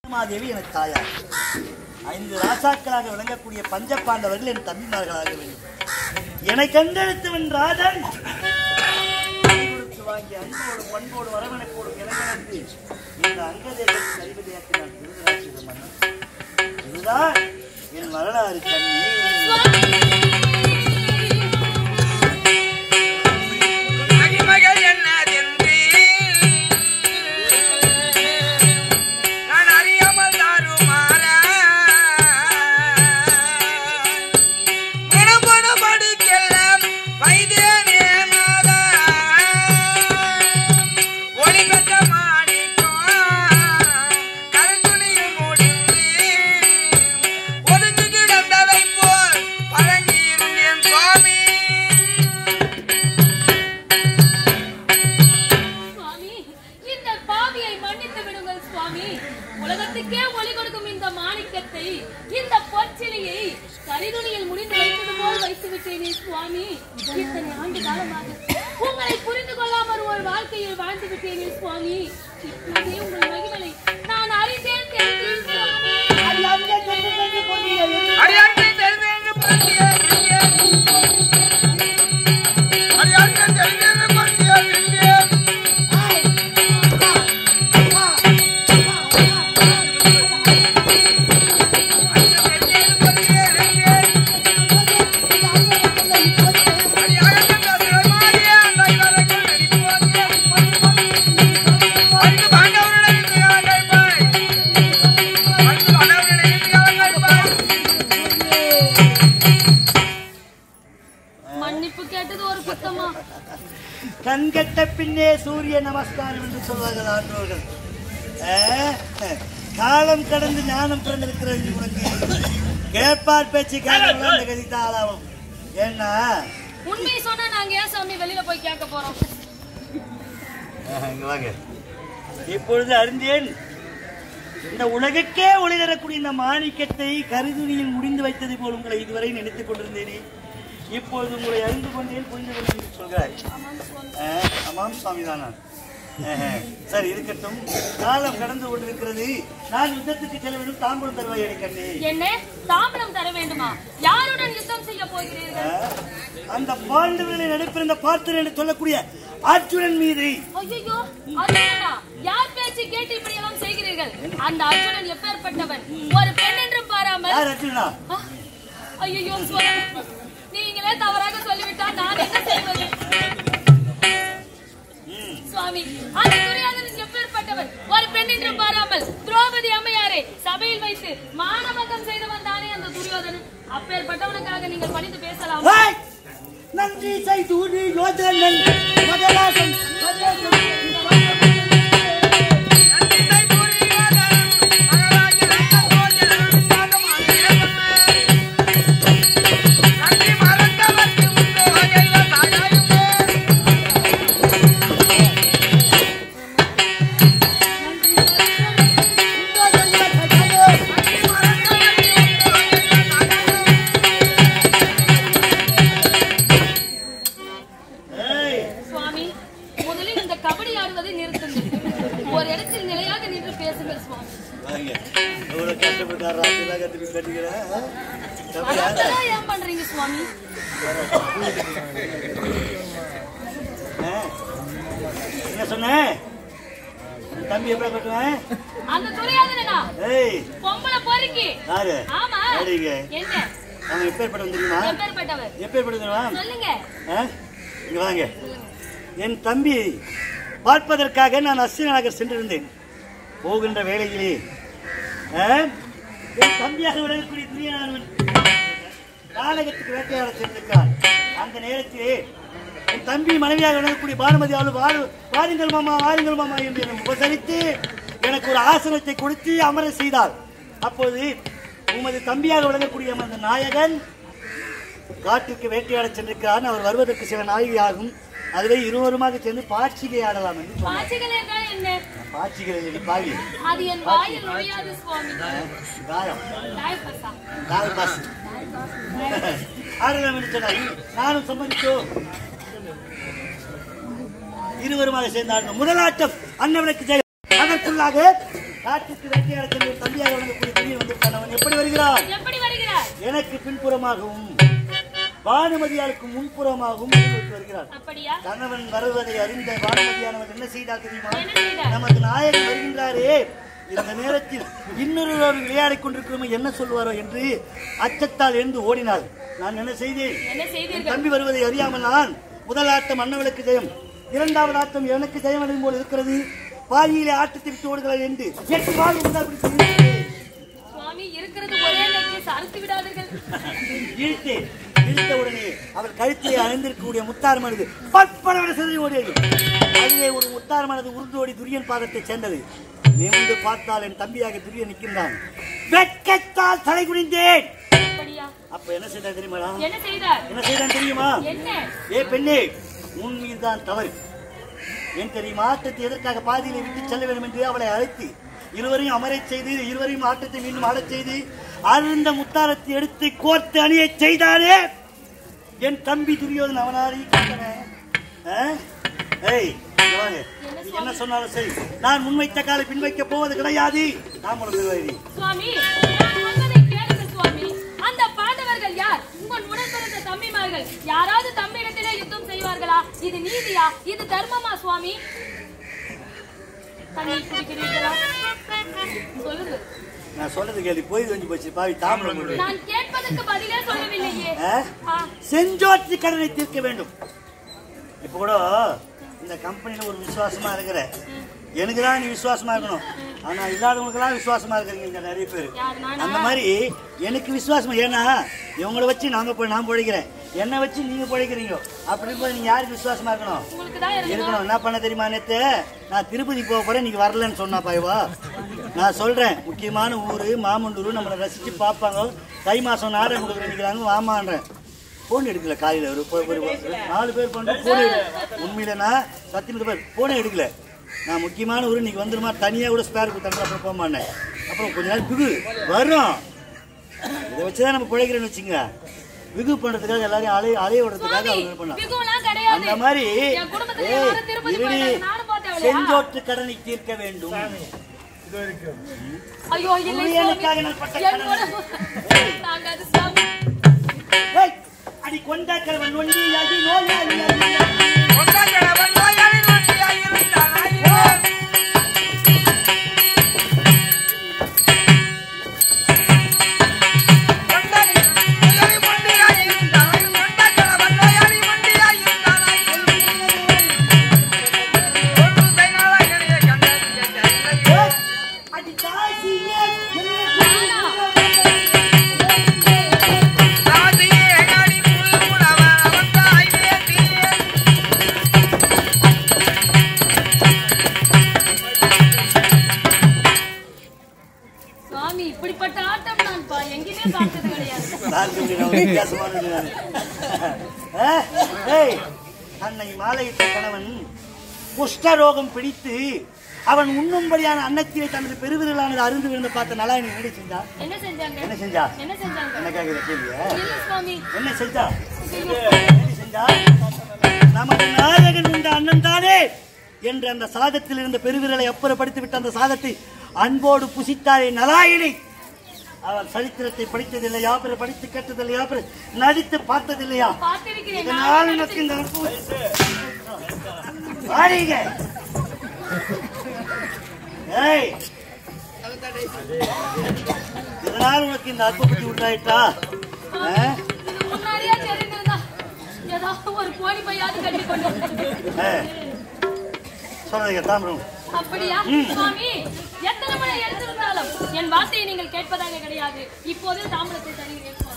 மாதேவி எனக்கு தாயார் ஐந்து ராசாக்களாக விளங்கக்கூடிய பஞ்சபாண்டவர்கள் என் தம்பிமார்களாக வேண்டும் என்னை கண்டெடுத்தவன் ராஜன் கை கொடுத்து வாங்கி அன்போடு பண்போடு வரவணைப்போடு இளைஞனுக்கு இந்த அங்கதேசத்தின் அதிபதியாக்கி நான் திருதராட்சித மன்னன் இதுதான் என் வரலாறு கண்ணே மகிமகள் என்னதென்று நான் அறியாமல் தாருமாற குணகுணபடிக்கெல்லாம் வைத்தேனே மாதா. ஒளி பெற்ற மாணிக்கம் கருத்துணியில் முடிந்து ஒதுங்கி கிடந்ததைப் போல் பழங்கியிருந்தேன் சுவாமி சுவாமி இந்த பாவியை மன்னித்து விடுங்கள் சுவாமி உலகத்துக்கே ஒளி கொடுக்கும் இந்த மாணிக்கத்தை இந்த பொற்சிலையை கரிதுணியில் முடிந்து வைத்தது போல் வைத்து விட்டேனே சுவாமி இத்தனை ஆண்டு காலமாக உங்களை புரிந்து கொள்ளாமல் ஒரு வாழ்க்கையில் வாழ்ந்து விட்டேனே சுவாமி இப்போதே உங்கள் மகிமலை நான் அறிந்தேன் தெரிந்தேன் சுவாமி அடியாட்கள் தெரிந்தென்று பார்த்தியா இல்லையா? அடியாட்கள் தெரிந்தென்று பார்த்தியா இல்லையா? அடியாட்கள் தசுரமாடிய அந்த இவர்கள் நடிப்போதே. ஐந்து பாண்டவர்களை இந்தியாவை பாய். ஐந்து பாண்டவர்களை இந்தியாவை பாய். மன்னிப்பு கேட்டது ஒரு குத்தமா கண்கட்ட பின்னே சூரிய நமஸ்காரம் என்று சொல்வார்கள் ஆன்றோர்கள் ஆ, காலம் கடந்து ஞானம் பிறந்திருக்கிறது உனக்கு கேட்பார் பேச்சு கேட்கலாம் இந்த கதித்த ஆளாகும் ஏன்னா உண்மையை சொன்னா நாங்க ஏன் சாமி வெளியில போய் கேட்க போறோம் இங்க வாங்க இப்பொழுது அறிந்தேன் இந்த உலகுக்கே ஒளி தரக்கூடிய இந்த மாணிக்கத்தை கருதுணியில் முடிந்து வைத்தது போல் உங்களை இதுவரை நினைத்துக் கொண்டிருந்தேனே இப்பொழுது உங்களை அறிந்து கொண்டேன் புரிந்து கொண்டேன் என்று சொல்கிறாய் ஆ, ஆமாம் சுவாமி தான் சரி இருக்கட்டும் காலம் கடந்து கொண்டிருக்கிறது நான் யுத்தத்துக்கு செல்ல வேண்டும் தாம்பூலம் தருவாய் எனக்கு என்ன தாம்பரம் தர வேண்டுமா யாருடன் யுத்தம் செய்ய போகிறீர்கள் அந்த பாண்டவர்களை நடைபெறுந்த பார்த்தர் என்று சொல்லக்கூடிய அர்ஜுனன் மீது ஐயோ அர்ஜுனனா யார் பேச்சு கேட்டு இப்படி எல்லாம் செய்கிறீர்கள் அந்த அர்ஜுனன் எப்பேற்பட்டவன் ஒரு பெண் என்றும் பாராமல் யார் அர்ஜுனா ஐயோ சுவாமி நீங்களே தவறாக சொல்லிவிட்டால் நான் என்ன செய்வது சுவாமி அந்த துரியாதனன் எப்பேற்பட்டவன் ஒரு பெண் என்றும் பாராமல் திரௌபதி அம்மையாரை சபையில் வைத்து மானபங்கம் செய்தவன் தானே அந்த துரியோதனன் அப்பேற்பட்டவனுக்காக நீங்கள் பணிந்து பேசலாம் ஹேய்! நன்றி செய்தூரி யோதனன் மதராசன் நந்திதை புரியாதன் மகராஜ ரத்தபோஜனம் சாதமாகிறவன் நந்தி மறந்தவர்க்கு முன்னோகையல்ல தாயாயுமே நந்தி மறந்தவர்க்கு முன்னோகையல்ல தாயாயுமே சுவாமி முதலில் இந்த கபடி ஆடுவதை நிறுத்துங்கள் ஒரு இடத்தில் நிலையாக நின்று பேசுங்கள் சுவாமி எவ்வளவு கஷ்டப்பட்டார் ராத்திரிலாம் கத்துக்கு கட்டிக்கிறேன் அதெல்லாம் ஏன் பண்றீங்க சுவாமி என்ன சொன்னேன் தம்பி எப்படி கட்டுவேன் அந்த துரியாதனா ஏய் பொம்பளை பொறுக்கி யாரு ஆமா யாருங்க என்ன அவன் எப்பேற்பட்ட தெரியுமா எப்பேற்பட்டவர் எப்பேற்பட்ட தெரியுமா சொல்லுங்க ஆ? இங்க வாங்க என் தம்பி பார்ப்பதற்காக நான் அஸ்வினி நகர் சென்றிருந்தேன் போகின்ற வேளையிலே ஆ? என் தம்பியாக விடக்கூடிய துரியனானவன் நாடகத்துக்கு வேட்டையாட சென்றிருக்கிறான் அந்த நேரத்திலே என் தம்பி மனைவியாக விளங்கக்கூடிய பானுமதி அவள் வாரு வாருங்கள் மாமா வாருங்கள் மாமா என்று என்னை உபசரித்து எனக்கு ஒரு ஆசனத்தை கொடுத்து அமர செய்தாள் அப்போது உமது தம்பியாக விளங்கக்கூடிய அந்த நாயகன் காட்டுக்கு வேட்டையாட சென்றிருக்கிறான் அவர் வருவதற்கு சில நாயகி ஆகும் அதுவே இருவருமாக சேர்ந்து பாட்சிகை ஆடலாம் என்று சொன்னார். பாச்சிகள் என்றால் என்ன பாட்சிகள் இல்லை, பாவி அது என் வாயில் நுழையாது சுவாமி காயம் தாய் பசா கால் பாசு ஆடலாம் என்று சொன்னார் நானும் சம்மதித்தோம் இருவருமாக சேர்ந்தார்கள் முதலாட்டம் அன்னவனுக்கு ஜெயம் அதற்குள்ளாக காட்டுக்கு வேட்டையாட சென்ற தம்பியாக வழங்கக்கூடிய துரியன் வந்திருக்கான் அவன் எப்படி வருகிறான் எப்படி வருகிறார் எனக்கு பின்புறமாகவும் பானுமதியாருக்கு முன்புறமாகவும் முன்வைத்து வருகிறார் அப்படியா கணவன் வருவதை அறிந்த பானுமதியானவர் என்ன செய்தார் தெரியுமா என்ன செய்தார் நமது நாயகன் வருகின்றாரே இந்த நேரத்தில் இன்னொருவர் விளையாடிக் கொண்டிருக்கிறோம் என்ன சொல்வாரோ என்று அச்சத்தால் எழுந்து ஓடினார் நான் என்ன செய்தேன் என்ன என் செய்தீர்கள் தம்பி வருவதை அறியாமல் நான் முதல் ஆட்டம் அண்ணவளுக்கு ஜெயம் இரண்டாவது ஆட்டம் எனக்கு ஜெயம் அடையும் போல் இருக்கிறது பாதியிலே ஆட்டத்தை விட்டு ஓடுகிறார் என்று எட்டு வாழ் முதல் அப்படி செய்தேன். சுவாமி இருக்கிறது ஒரே நெக்லஸ் அறுத்து விடாதீர்கள் இழுத்தேன் இழுத்த உடனே அவள் கழுத்திலே அணிந்திருக்கக்கூடிய முத்தாரமானது பற்படவன சிதறி ஓடியது அதிலே ஒரு முத்தாரமானது உருண்டு ஓடி துரியன் பாதத்தை சேர்ந்தது நிமிர்ந்து பார்த்தால் என் தம்பியாக துரியன் நிற்கின்றான் வெட்கத்தால் தலை குனிந்தேன் அப்படியா அப்ப என்ன செய்தா தெரியுமாடா என்ன செய்தார் என்ன செய்தான் தெரியுமா என்ன ஏ பெண்ணே உன் மீதுதான் தவறு ஏன் தெரியுமா ஆட்டத்தை எதற்காக பாதியிலே விட்டு செல்ல வேண்டும் என்று அவளை அழைத்து இருவரையும் அமரச் செய்து இருவரையும் ஆட்டத்தை மீண்டும் ஆடச் செய்து அருந்த முத்தாரத்தை எடுத்து கோர்த்து அணியச் செய்தாரே என் தம்பி துரியோதன் அவனாரி கண்டவன். ஆ? ஏய் இங்க வாங்க. நீ என்ன சொன்னாலும் சரி நான் முன்வைத்த காலை பின் வைக்க போவது கிடையாது தாமரம் நிர்வாகி சுவாமி நான் சொல்வதை கேளுங்கள் சுவாமி அந்த பாண்டவர்கள் யார் உங்கள் உடன் பிறந்த தம்பிமார்கள் யாராவது தம்மிடத்திலே யுத்தம் செய்வார்களா இது நீதியா இது தர்மமா சுவாமி தண்ணீர் குடிக்கிறீர்களா சொல்லுங்க நான் சொல்றது கேள்வி போய் கொஞ்சம் போச்சு பாவி தாமரம் நிர்வாகி. நான் கேட்பதற்கு பதிலே சொல்லவில்லையே ஆ? ஆ, செஞ்சோற்று கடனை தீர்க்க வேண்டும் இப்ப கூட இந்த கம்பெனில ஒரு விசுவாசமா இருக்கிற எனக்கு தான் நீ விசுவாசமா இருக்கணும் ஆனா இல்லாதவங்களுக்கெல்லாம் விசுவாசமா இருக்கிறீங்க இங்க நிறைய பேர் யார் நானா? அந்த மாதிரி எனக்கு விசுவாசம் ஏன்னா இவங்கள வச்சு நாங்க போய் நான் பிழைக்கிறேன் என்னை வச்சு நீங்க பிழைக்கிறீங்க அப்படி போய் நீங்க யாருக்கு விசுவாசமா இருக்கணும் உங்களுக்கு தான் இருக்கணும் இருக்கணும் என்ன பண்ண தெரியுமா நேத்து நான் திருப்பதி போக போறேன் நீங்க வரலன்னு சொன்னா பாய்வா நான் சொல்றேன் முக்கியமான ஊரு மாமண்டூர் நம்மளை ரசிச்சு பார்ப்பாங்க தை மாசம் நாடகம் கொடுக்குறேன் வாமான்றேன் போன் எடுக்கல காலையில ஒரு ஒரு- ஒரு- ஒரு நாலு பேர் பண்ண போன் உண்மையில நான் சத்தியமத்து பேர் போனே எடுக்கல நான் முக்கியமான ஊர் இன்னைக்கு வந்துருமா தனியா கூட ஸ்பேர் கொடுத்தாங்க அப்புறம் போக மாட்டேன் அப்புறம் கொஞ்ச நேரம் பிகு வரும் இதை வச்சுதான் நம்ம பிழைக்கிறேன்னு வச்சுங்க விகு பண்றதுக்காக எல்லாரையும் அலைய அலைய விடுறதுக்காக சுவாமி அவங்க பண்ணலாம் பிகுவெல்லாம் கிடையாது அந்த மாதிரி என் குடும்பத்துல ஏய், யாரும் திருப்பதி இருடி. போயிட்டாங்க, நானும் பார்த்தேன் அவளையா? செஞ்சோற்று கடனை தீர்க்க வேண்டும் ஐயோ இல்லை உரியனுக்காக சுவாமி. நான் பட்ட என் கடனை. குடும்பம் தாங்காது சுவாமி ஏய், அடி கொண்ட கிழவன் ஒண்டி அடி நோயாளி அடி. கொண்டக்கிழவன் நோயாளி நொண்டியாயிருந்தான் ஐயோ. கொண்டக்கிழவன் நொண்டியாயிருந்தான் ஐயோ. கொண்டக்கிழவன் நோயாளி நொண்டியாயிருந்தான் ஐயோ. கொண்டு செய்நாளாகவே கண்டறிய ஜெயலலிதா. ஏய், அடி தாசியே, நானா? சாதியே அடி புல்புலவன் அவன் தாய் வேண்டியே. சுவாமி இப்படிப்பட்ட ஆட்டம் நான் பா- எங்கேயுமே பார்த்தது கிடையாது நான் சொல்றேன், அவன் வித்தியாசமானவன் நான். ஆ? ஏய், அன்னை மாலையிட்ட கணவன் குஷ்டரோகம் பிடித்து அவன் உண்ணும்படியான அன்னத்திலே தனது பெருவிரலானது அருந்து விழுந்து பார்த்த நலாயனை என்ன செஞ்சா என்ன செஞ்சாங்க என்ன செஞ்சா என்ன செஞ்சாங்க என்ன கேட்கிற கேள்வியா இல்ல சுவாமி என்ன செஞ்சா ஐயோ. என்ன செஞ்சா நமது நாயகன் உண்ட அண்ணன் தானே என்று அந்த சாதத்தில் இருந்த பெருவிரலை அப்புறப்படுத்தி விட்ட அந்த சாதத்தை அன்போடு புசித்தாரே நலாயினை அவர் சரித்திரத்தை படித்ததில்லையா பிற படித்து கேட்டதில்லையா பிற நடித்து பார்த்ததில்லையா பார்த்திருக்கிறேன் இதனால் நான் எனக்கு இந்த அற்புதம். வாரீங்க. ஏய். இதனால் உனக்கு இந்த அற்புதத்தை உண்டாயிட்டா ஆ? இது முன்னாடியே தெரிந்திருந்தா ஏதாவது ஒரு கோழி பையாவது கட்டி கொண்டு வந்திருப்பேன். ஆ. சொல்றதுக்கு தாமரம் அப்படியா சுவாமி எத்தனை முறை எழுந்திருந்தாலும் என் வார்த்தையை நீங்கள் கேட்பதாக கிடையாது இப்போது தாம்பரத்தை தருகிறேன்